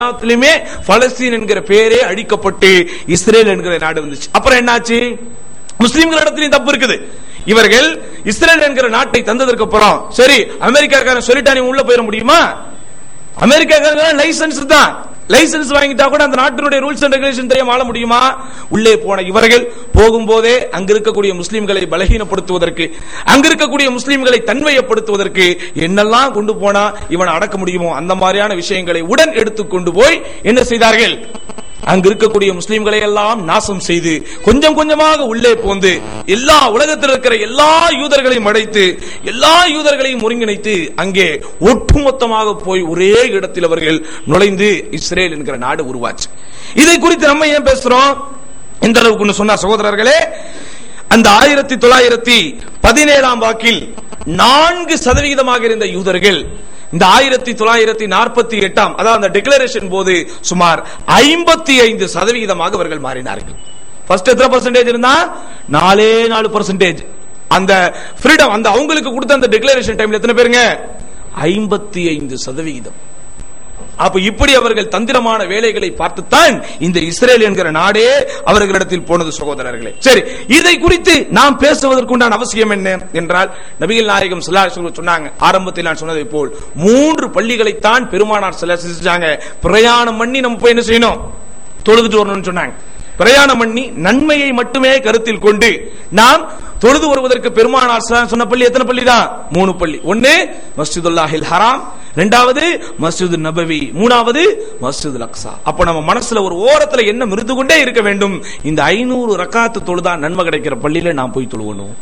எல்லாத்துலயுமே பலஸ்தீன் என்கிற பேரே அழிக்கப்பட்டு இஸ்ரேல் என்கிற நாடு வந்துச்சு அப்புறம் என்னாச்சு முஸ்லிம்கள் இடத்துலயும் தப்பு இருக்குது இவர்கள் இஸ்ரேல் என்கிற நாட்டை தந்ததற்கு அப்புறம் சரி அமெரிக்காக்காரன் சொல்லிட்டா நீ உள்ள போயிட முடியுமா அமெரிக்காக்காரங்க லைசன்ஸ் தான் லைசன்ஸ் வாங்கிட்டா கூட அந்த நாட்டினுடைய ரூல்ஸ் அண்ட் ரெகுலேஷன் தெரியாம ஆள முடியுமா உள்ளே போன இவர்கள் போகும்போதே அங்க இருக்கக்கூடிய முஸ்லிம்களை பலகீனப்படுத்துவதற்கு அங்க இருக்கக்கூடிய முஸ்லிம்களை தன்மையப்படுத்துவதற்கு என்னெல்லாம் கொண்டு போனா இவனை அடக்க முடியுமோ அந்த மாதிரியான விஷயங்களை உடன் எடுத்துக்கொண்டு போய் என்ன செய்தார்கள் அங்க இருக்கக்கூடிய முஸ்லிம்களை எல்லாம் நாசம் செய்து கொஞ்சம் கொஞ்சமாக உள்ளே போந்து எல்லா உலகத்தில் இருக்கிற எல்லா யூதர்களையும் அடைத்து எல்லா யூதர்களையும் ஒருங்கிணைத்து அங்கே ஒட்டுமொத்தமாக போய் ஒரே இடத்தில் அவர்கள் நுழைந்து இஸ்ரேல் என்கிற நாடு உருவாச்சு இதை குறித்து நம்ம ஏன் பேசுறோம் இந்த அளவுக்கு சொன்ன சகோதரர்களே அந்த ஆயிரத்தி தொள்ளாயிரத்தி பதினேழாம் வாக்கில் நான்கு சதவிகிதமாக இருந்த யூதர்கள் இந்த ஆயிரத்தி தொள்ளாயிரத்தி நாற்பத்தி எட்டாம் அதாவது அந்த டிக்ளரேஷன் போது சுமார் ஐம்பத்தி ஐந்து சதவிகிதமாக அவர்கள் மாறினார்கள் ஃபர்ஸ்ட் எத்தனை பர்சன்டேஜ் இருந்தா நாலே நாலு பர்சன்டேஜ் அந்த ஃப்ரீடம் அந்த அவங்களுக்கு கொடுத்த அந்த டிக்ளரேஷன் டைம்ல எத்தனை பேருங்க ஐம்பத்தி ஐந்து சதவிகிதம் அப்ப இப்படி அவர்கள் தந்திரமான வேலைகளை பார்த்துத்தான் இந்த இஸ்ரேல் என்கிற நாடே அவர்களிடத்தில் போனது சகோதரர்களே சரி இதை குறித்து நாம் பேசுவதற்குண்டான அவசியம் என்ன என்றால் நபிகள் நாயகம் ஸல்லல்லாஹு சொன்னாங்க ஆரம்பத்தில் நான் சொன்னதை போல் மூன்று பள்ளிகளைத்தான் பெருமானார் சில செஞ்சாங்க பிரயாணம் பண்ணி நம்ம போய் என்ன செய்யணும் தொழுதுட்டு வரணும்னு சொன்னாங்க பிரயாணம் பண்ணி நன்மையை மட்டுமே கருத்தில் கொண்டு நாம் தொழுது வருவதற்கு பெருமானார் ஸல்லல்லாஹு சொன்ன பள்ளி எத்தனை பள்ளி தான் மூணு பள்ளி ஒன்னு மஸ்ஜிதுல்லாஹில் ஹராம் ரெண்டாவது மஸ்ஜிது நபவி மூணாவது மஸ்ஜிது அக்ஸா அப்ப நம்ம மனசுல ஒரு ஓரத்துல என்ன மிருது கொண்டே இருக்க வேண்டும் இந்த ஐநூறு ரக்காத்து தொழுதா நன்மை கிடைக்கிற பள்ளியில நான் போய் தொழுவணும்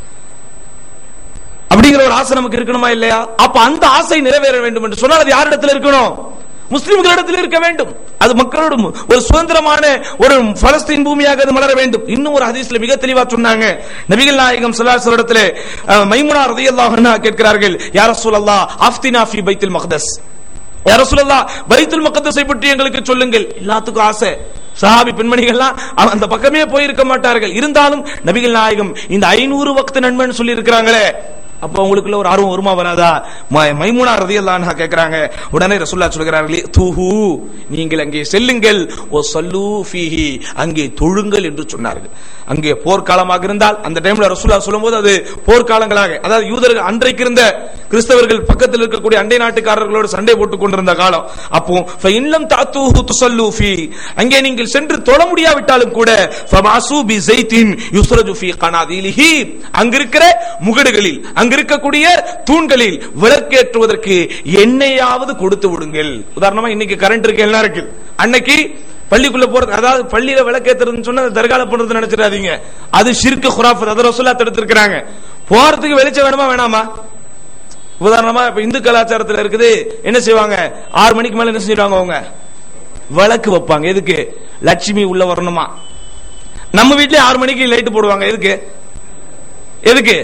அப்படிங்கிற ஒரு ஆசை நமக்கு இருக்கணுமா இல்லையா அப்ப அந்த ஆசை நிறைவேற வேண்டும் என்று சொன்னால் அது யாரிடத்தில் இருக்கணும் முஸ்லிம்களிடத்தில் இருக்க வேண்டும் அது மக்களோட ஒரு சுதந்திரமான ஒரு பலஸ்தீன் பூமியாக அது மலர வேண்டும் இன்னும் ஒரு ஹதீஸ்ல மிக தெளிவா சொன்னாங்க நபிகள் நாயகம் ஸல்லல்லாஹு இடத்துல மைமுனா ரலியல்லாஹு அன்ஹா கேட்கிறார்கள் யா ரசூலல்லாஹ் அஃப்தினா ஃபி பைத்துல் மக்தஸ் யா ரசூலல்லாஹ் பைத்துல் மக்தஸை பற்றி எங்களுக்கு சொல்லுங்கள் எல்லாத்துக்கும் ஆசை சஹாபி பெண்மணிகள்லாம் அவ- அந்த பக்கமே போயிருக்க மாட்டார்கள் இருந்தாலும் நபிகள் நாயகம் இந்த ஐநூறு வக்து நண்பன் சொல்லி இருக்கிறாங்களே அப்ப உங்களுக்குள்ள ஒரு ஆர்வம் வருமா வராதா ம- மைமுனா ரதியல்லான்ஹா கேக்குறாங்க உடனே ரசூல்லா சொல்கிறார்களே தூஹு நீங்கள் அங்கே செல்லுங்கள் ஓ சல்லு ஃபீஹி அங்கே தொழுங்கள் என்று சொன்னார்கள் அங்கே போர்க்காலமாக இருந்தால் அந்த டைம்ல ரசூல்லா சொல்லும்போது அது போர்க்காலங்களாக அதாவது யூதர்கள் அன்றைக்கு இருந்த கிறிஸ்தவர்கள் பக்கத்தில் இருக்கக்கூடிய அண்டை நாட்டுக்காரர்களோடு சண்டை போட்டுக் கொண்டிருந்த காலம் அப்போ இன்னம் தாத்தூஹு துசல்லு ஃபீ அங்கே நீங்கள் சென்று தொழ முடியாவிட்டாலும் கூட ஃபமாசு பி ஸைத்தின் யுஸ்ரஜு ஃபீ கனாதீலிஹி அங்க இருக்கிற முகடுகளில் அங்க இருக்கக்கூடிய தூண்களில் விளக்கேற்றுவதற்கு எண்ணெயாவது கொடுத்து விடுங்கள் உதாரணமா இன்னைக்கு கரண்ட் இருக்கு எல்லாம் இருக்கு அன்னைக்கு பள்ளிக்குள்ள போறது அதாவது பள்ளியில விளக்கேத்துறதுன்னு சொன்னா அது தர்கால பண்றது நினைச்சிடாதீங்க அது ஷிர்கு குராஃபத் அதை ரசூலா தடுத்திருக்கிறாங்க போறதுக்கு வெளிச்சம் வேணுமா வேணாமா உதாரணமா இப்ப இந்து கலாச்சாரத்துல இருக்குது என்ன செய்வாங்க ஆறு மணிக்கு மேல என்ன செஞ்சிருவாங்க அவங்க விளக்கு வைப்பாங்க எதுக்கு லட்சுமி உள்ள வரணுமா நம்ம வீட்லயே ஆறு மணிக்கு லைட் போடுவாங்க எதுக்கு எதுக்கு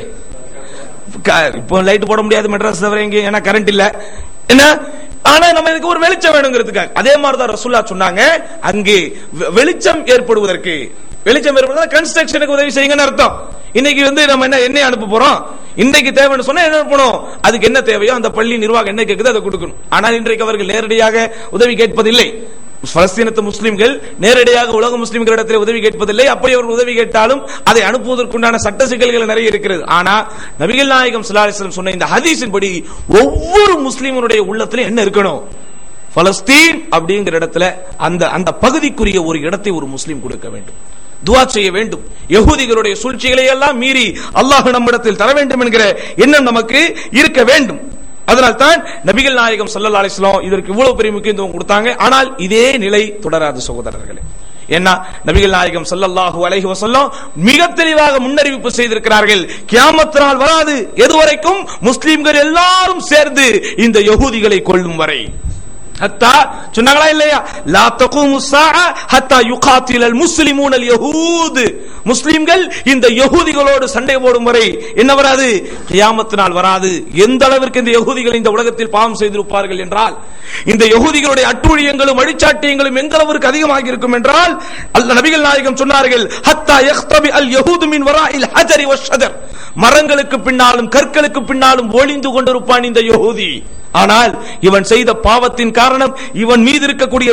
க- இப்போ லைட் போட முடியாது மெட்ராஸ் தவிர எங்க ஏன்னா கரண்ட் இல்ல என்ன ஆனா நம்ம இதுக்கு ஒரு வெளிச்சம் வேணுங்கிறதுக்காக அதே மாதிரி தான் ரசூல்லா சொன்னாங்க அங்கே வெ- வெளிச்சம் ஏற்படுவதற்கு வெளிச்சம் ஏற்படுவதற்கு கன்ஸ்ட்ரக்ஷனுக்கு உதவி செய்யுங்கன்னு அர்த்தம் இன்னைக்கு வந்து நம்ம என்ன எண்ணெய் அனுப்ப போறோம் இன்னைக்கு தேவைன்னு சொன்னா என்ன அனுப்பணும் அதுக்கு என்ன தேவையோ அந்த பள்ளி நிர்வாகம் என்ன கேக்குது அதை கொடுக்கணும் ஆனால் இன்றைக்கு அவர்கள் நேரடியாக உதவி கேட்பதில்லை பலஸ்தீனத்து முஸ்லிம்கள் நேரடியாக உலக முஸ்லிம்களிடத்தில் உதவி கேட்பதில்லை அப்படி அவர்கள் உதவி கேட்டாலும் அதை அனுப்புவதற்குண்டான சட்ட சிக்கல்கள் நிறைய இருக்கிறது ஆனா நபிகள் நாயகம் ஸல்லல்லாஹு அலைஹி வஸல்லம் சொன்ன இந்த ஹதீஸின் படி ஒவ்வொரு முஸ்லிமனுடைய உள்ளத்துல என்ன இருக்கணும் பலஸ்தீன் அப்படிங்கிற இடத்துல அந்த அந்த பகுதிக்குரிய ஒரு இடத்தை ஒரு முஸ்லிம் கொடுக்க வேண்டும் துவா செய்ய வேண்டும் யகூதிகளுடைய சூழ்ச்சிகளை எல்லாம் மீறி அல்லாஹ் நம்மிடத்தில் தர வேண்டும் என்கிற எண்ணம் நமக்கு இருக்க வேண்டும் அதனால் தான் நபிகள் நாயகம் ஸல்லல்லாஹு அலைஹி வஸல்லம் இதற்கு இவ்வளவு பெரிய முக்கியத்துவம் கொடுத்தாங்க ஆனால் இதே நிலை தொடராது சகோதரர்களே என்ன நபிகள் நாயகம் ஸல்லல்லாஹு அலைஹி வஸல்லம் மிக தெளிவாக முன்னறிவிப்பு செய்திருக்கிறார்கள் கியாமத் நாள் வராது எதுவரைக்கும் முஸ்லிம்கள் எல்லாரும் சேர்ந்து இந்த யகூதிகளை கொள்ளும் வரை ஹத்தா சொன்னாங்களா இல்லையா லா தகூமு ஸாஅ ஹத்தா யுகாத்தில் அல் முஸ்லிமூன் அல் யஹூத் முஸ்லிம்கள் இந்த யகூதிகளோடு சண்டை போடும் வரை என்ன வராது கியாமத் நாள் வராது எந்த அளவிற்கு இந்த யகூதிகள் இந்த உலகத்தில் பாவம் செய்திருப்பார்கள் என்றால் இந்த யகூதிகளுடைய அட்டுழியங்களும் அழிச்சாட்டியங்களும் எந்த அளவிற்கு அதிகமாக இருக்கும் என்றால் அல்ல நபிகள் நாயகம் சொன்னார்கள் ஹத்தா யக்தபி அல் யஹூது மின் வராஇல் ஹஜரி வஷ்ஷதர் மரங்களுக்கு பின்னாலும் கற்களுக்கு பின்னாலும் ஒளிந்து கொண்டிருப்பான் இந்த யகூதி ஆனால் இவன் செய்த பாவத்தின் காரணம் இவன் மீது இருக்கக்கூடிய